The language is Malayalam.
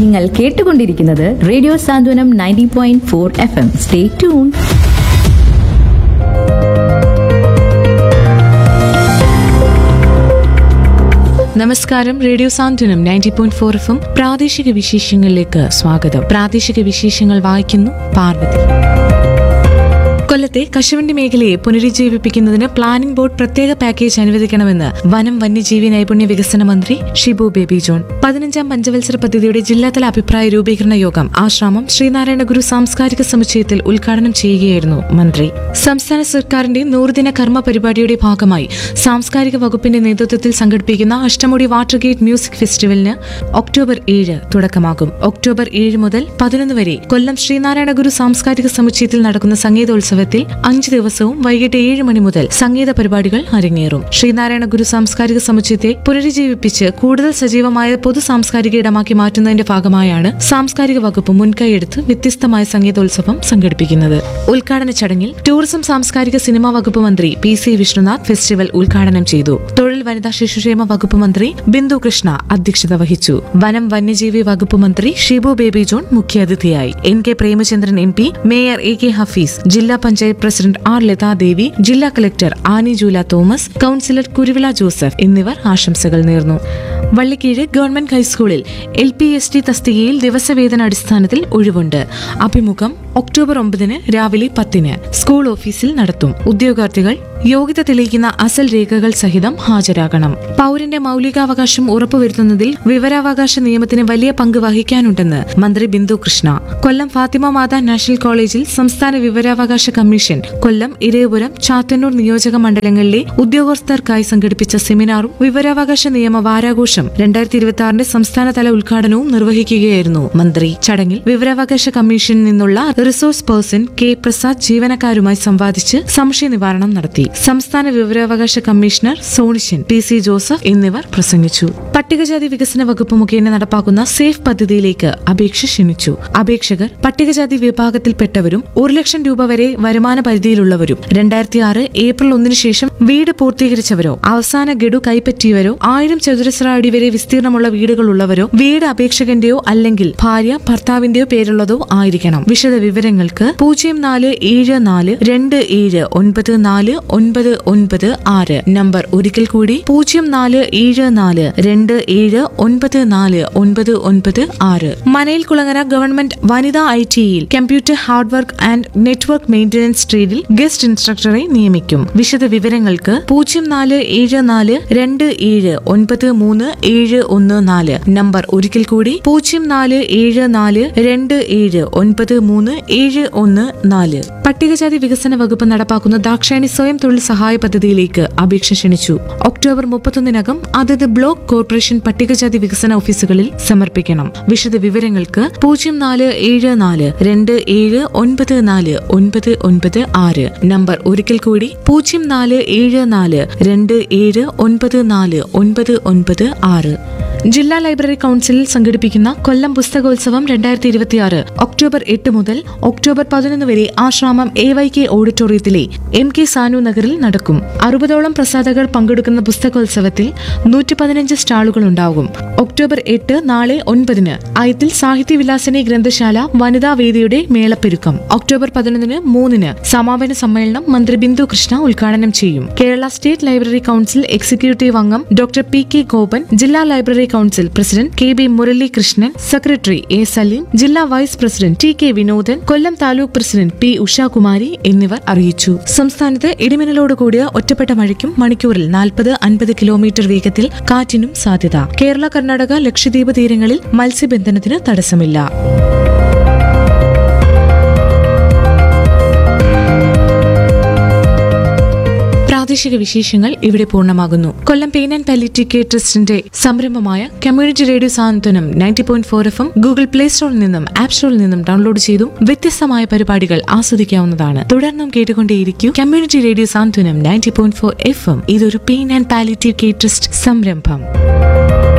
നിങ്ങൾ കേട്ടുകൊണ്ടിരിക്കുന്നത് radio Santhwanam ninety point four F M stay tune നമസ്കാരം radio Santhwanam ninety point four എഫും പ്രാദേശിക വിശേഷങ്ങളിലേക്ക് സ്വാഗതം പ്രാദേശിക വിശേഷങ്ങൾ വായിക്കുന്നു പാർവതി കൊല്ലത്തെ കശുവണ്ടി മേഖലയെ പുനരുജ്ജീവിപ്പിക്കുന്നതിന് പ്ലാനിംഗ് ബോർഡ് പ്രത്യേക പാക്കേജ് അനുവദിക്കണമെന്ന് വനം വന്യജീവി നൈപുണ്യ വികസന മന്ത്രി ഷിബു ബേബി ജോൺ പതിനഞ്ചാം പഞ്ചവത്സര പദ്ധതിയുടെ ജില്ലാതല അഭിപ്രായ രൂപീകരണ യോഗം ആശ്രാമം ശ്രീനാരായണ ഗുരു സാംസ്കാരിക സമുച്ചയത്തിൽ ഉദ്ഘാടനം ചെയ്യുകയായിരുന്നു മന്ത്രി സംസ്ഥാന സർക്കാരിന്റെ നൂറുദിന കർമ്മ പരിപാടിയുടെ ഭാഗമായി സാംസ്കാരിക വകുപ്പിന്റെ നേതൃത്വത്തിൽ സംഘടിപ്പിക്കുന്ന അഷ്ടമുടി വാട്ടർ ഗേറ്റ് മ്യൂസിക് ഫെസ്റ്റിവലിന് ഒക്ടോബർ ഏഴ് തുടക്കമാകും ഒക്ടോബർ ഏഴ് മുതൽ പതിനൊന്ന് വരെ കൊല്ലം ശ്രീനാരായണ ഗുരു സാംസ്കാരിക സമുച്ചയത്തിൽ നടക്കുന്ന സംഗീതോത്സവത്തിൽ അഞ്ച് ദിവസവും വൈകിട്ട് ഏഴ് മണി മുതൽ സംഗീത പരിപാടികൾ അരങ്ങേറും ശ്രീനാരായണ ഗുരു സാംസ്കാരിക സമുച്ചയത്തെ പുനരുജ്ജീവിപ്പിച്ച് കൂടുതൽ സജീവമായ പൊതു സാംസ്കാരിക ഇടമാക്കി മാറ്റുന്നതിന്റെ ഭാഗമായാണ് സാംസ്കാരിക വകുപ്പ് മുൻകൈയെടുത്ത് വ്യത്യസ്തമായ സംഗീതോത്സവം സംഘടിപ്പിക്കുന്നത് ഉദ്ഘാടന ചടങ്ങിൽ ടൂറിസം സാംസ്കാരിക സിനിമാ വകുപ്പ് മന്ത്രി പി സി വിഷ്ണുനാഥ് ഫെസ്റ്റിവൽ ഉദ്ഘാടനം ചെയ്തു തൊഴിൽ വനിതാ ശിശുക്ഷേമ വകുപ്പ് മന്ത്രി ബിന്ദു കൃഷ്ണ അധ്യക്ഷത വഹിച്ചു വനം വന്യജീവി വകുപ്പ് മന്ത്രി ഷിബു ബേബി ജോൺ മുഖ്യാതിഥിയായി N K Premachandran M P mayor A K Hafeez ജില്ലാ പഞ്ചായത്ത് പ്രസിഡന്റ് ആർ ലതാദേവി ജില്ലാ കളക്ടർ ആനി ജൂല തോമസ് കൌൺസിലർ കുരുവിള ജോസഫ് എന്നിവർ ആശംസകൾ നേർന്നു വള്ളിക്കീഴ് ഗവൺമെന്റ് ഹൈസ്കൂളിൽ എൽ പി എസ് ടി തസ്തികയിൽ ദിവസവേതന അടിസ്ഥാനത്തിൽ ഒഴിവുണ്ട് അഭിമുഖം ഒക്ടോബർ ഒമ്പതിന് രാവിലെ പത്തിന് സ്കൂൾ ഓഫീസിൽ നടത്തും ഉദ്യോഗാർത്ഥികൾ യോഗ്യത തെളിയിക്കുന്ന അസൽ രേഖകൾ സഹിതം ഹാജരാകണം പൗരന്റെ മൗലികാവകാശം ഉറപ്പുവരുത്തുന്നതിൽ വിവരാവകാശ നിയമത്തിന് വലിയ പങ്ക് വഹിക്കാനുണ്ടെന്ന് മന്ത്രി ബിന്ദു കൃഷ്ണ കൊല്ലം ഫാത്തിമ മാതാ നാഷണൽ കോളേജിൽ സംസ്ഥാന വിവരാവകാശ കമ്മീഷൻ കൊല്ലം ഇരയപുരം ചാത്തന്നൂർ നിയോജക മണ്ഡലങ്ങളിലെ ഉദ്യോഗസ്ഥർക്കായി സംഘടിപ്പിച്ച സെമിനാറും വിവരാവകാശ നിയമ വാരാഘോഷം രണ്ടായിരത്തി ഇരുപത്തി ആറിന്റെ സംസ്ഥാനതല ഉദ്ഘാടനവും നിർവഹിക്കുകയായിരുന്നു മന്ത്രി ചടങ്ങിൽ വിവരാവകാശ കമ്മീഷനിൽ നിന്നുള്ള റിസോഴ്സ് പേഴ്സൺ കെ പ്രസാദ് ജീവനക്കാരുമായി സംവാദിച്ച് സംശയ നിവാരണം നടത്തി സംസ്ഥാന വിവരാവകാശ commissioner Sonishan P C Joseph എന്നിവർ പ്രസംഗിച്ചു പട്ടികജാതി വികസന വകുപ്പ് മുഖേന നടപ്പാക്കുന്ന സേഫ് പദ്ധതിയിലേക്ക് അപേക്ഷ ക്ഷണിച്ചു അപേക്ഷകർ പട്ടികജാതി വിഭാഗത്തിൽപ്പെട്ടവരും ഒരു ലക്ഷം രൂപ വരെ വരുമാന പരിധിയിലുള്ളവരും രണ്ടായിരത്തി ആറ് ഏപ്രിൽ ഒന്നിനു ശേഷം വീട് പൂർത്തീകരിച്ചവരോ അവസാന ഗഡു കൈപ്പറ്റിയവരോ ആയിരം ചതുരശ്ര അടി വരെ വിസ്തീർണമുള്ള വീടുകളുള്ളവരോ വീട് അപേക്ഷകന്റെയോ അല്ലെങ്കിൽ ഭാര്യ ഭർത്താവിന്റെയോ പേരുള്ളതോ ആയിരിക്കണം വിശദ വിവരങ്ങൾക്ക് പൂജ്യം നാല് ഏഴ് നാല് രണ്ട് ഏഴ് ഒൻപത് നാല് ഒൻപത് ഒൻപത് ആറ് നമ്പർ ഒരിക്കൽ കൂടി പൂജ്യം നാല് ഏഴ് നാല് രണ്ട് ഏഴ് ഒൻപത് നാല് ഒൻപത് ഒൻപത് ആറ് മനയിൽ കുളങ്ങര ഗവൺമെന്റ് വനിതാ ഐ ടിയിൽ computer hardware and network maintenance ട്രേഡിൽ ഗസ്റ്റ് ഇൻസ്ട്രക്ടറെ നിയമിക്കും വിശദ വിവരങ്ങൾക്ക് പൂജ്യം നാല് ഏഴ് നാല് രണ്ട് ഏഴ് ഒൻപത് മൂന്ന് ഏഴ് ഒന്ന് നാല് നമ്പർ ഒരിക്കൽ കൂടി പൂജ്യം നാല് ഏഴ് നാല് രണ്ട് ഏഴ് ഒൻപത് മൂന്ന് ഏഴ് ഒന്ന് നാല് പട്ടികജാതി വികസന വകുപ്പ് നടപ്പാക്കുന്ന ദാക്ഷായണി സ്വയം തൊഴിൽ സഹായ പദ്ധതിയിലേക്ക് അപേക്ഷ ക്ഷണിച്ചു ഒക്ടോബർ മുപ്പത്തൊന്നിനകം അതത് ബ്ലോക്ക് കോർപ്പറേഷൻ പട്ടികജാതി വികസന ഓഫീസുകളിൽ സമർപ്പിക്കണം വിശദ വിവരങ്ങൾക്ക് പൂജ്യം നാല് ഏഴ് നാല് രണ്ട് ഏഴ് ഒൻപത് നാല് ഒൻപത് ഒൻപത് ആറ് നമ്പർ ഒരിക്കൽ കൂടി പൂജ്യം നാല് ഏഴ് നാല് രണ്ട് ഏഴ് ഒൻപത് നാല് ഒൻപത് ഒൻപത് ആറ് ജില്ലാ ലൈബ്രറി കൌൺസിലിൽ സംഘടിപ്പിക്കുന്ന കൊല്ലം പുസ്തകോത്സവം രണ്ടായിരത്തി ഇരുപത്തിയാറ് ഒക്ടോബർ എട്ട് മുതൽ ഒക്ടോബർ പതിനൊന്ന് വരെ ആശ്രാമം എ വൈ കെ ഓഡിറ്റോറിയത്തിലെ എം കെ സാനു നഗറിൽ നടക്കും അറുപതോളം പ്രസാധകർ പങ്കെടുക്കുന്ന പുസ്തകോത്സവത്തിൽ നൂറ്റി പതിനഞ്ച് സ്റ്റാളുകൾ ഉണ്ടാകും ഒക്ടോബർ എട്ട് നാളെ ഒൻപതിന് അയത്തിൽ സാഹിത്യവിലാസനി ഗ്രന്ഥശാല വനിതാ വേദിയുടെ മേളപ്പെരുക്കം ഒക്ടോബർ പതിനൊന്നിന് മൂന്നിന് സമാപന സമ്മേളനം മന്ത്രി ബിന്ദു കൃഷ്ണ ഉദ്ഘാടനം ചെയ്യും Kerala state library council executive അംഗം ഡോക്ടർ പി കെ ഗോപൻ ജില്ലാ library council president K B Muralikrishnan secretary A Saleem ജില്ലാ vice president T K Vinodan Kollam taluk president P Ushakumari എന്നിവർ അറിയിച്ചു സംസ്ഥാനത്ത് ഇടിമിന്നലോട് കൂടിയ ഒറ്റപ്പെട്ട മഴയ്ക്കും മണിക്കൂറിൽ നാൽപ്പത് അൻപത് കിലോമീറ്റർ വേഗത്തിൽ കാറ്റിനും സാധ്യത കേരള കർണാടക ലക്ഷദ്വീപ് തീരങ്ങളിൽ മത്സ്യബന്ധനത്തിന് തടസ്സമില്ല പ്രാദേശിക വിശേഷങ്ങൾ ഇവിടെ പൂർണ്ണമാകുന്നു Kollam pain and palliative care ട്രസ്റ്റിന്റെ സംരംഭമായ community radio Santhwanam ninety point four F M Google play സ്റ്റോറിൽ നിന്നും ആപ്പ് സ്റ്റോറിൽ നിന്നും ഡൗൺലോഡ് ചെയ്തും വ്യത്യസ്തമായ പരിപാടികൾ ആസ്വദിക്കാവുന്നതാണ് തുടർന്നും കേട്ടുകൊണ്ടേയിരിക്കൂ community radio Santhwanam ninety point four F M ഇതൊരു pain and palliative care trust സംരംഭം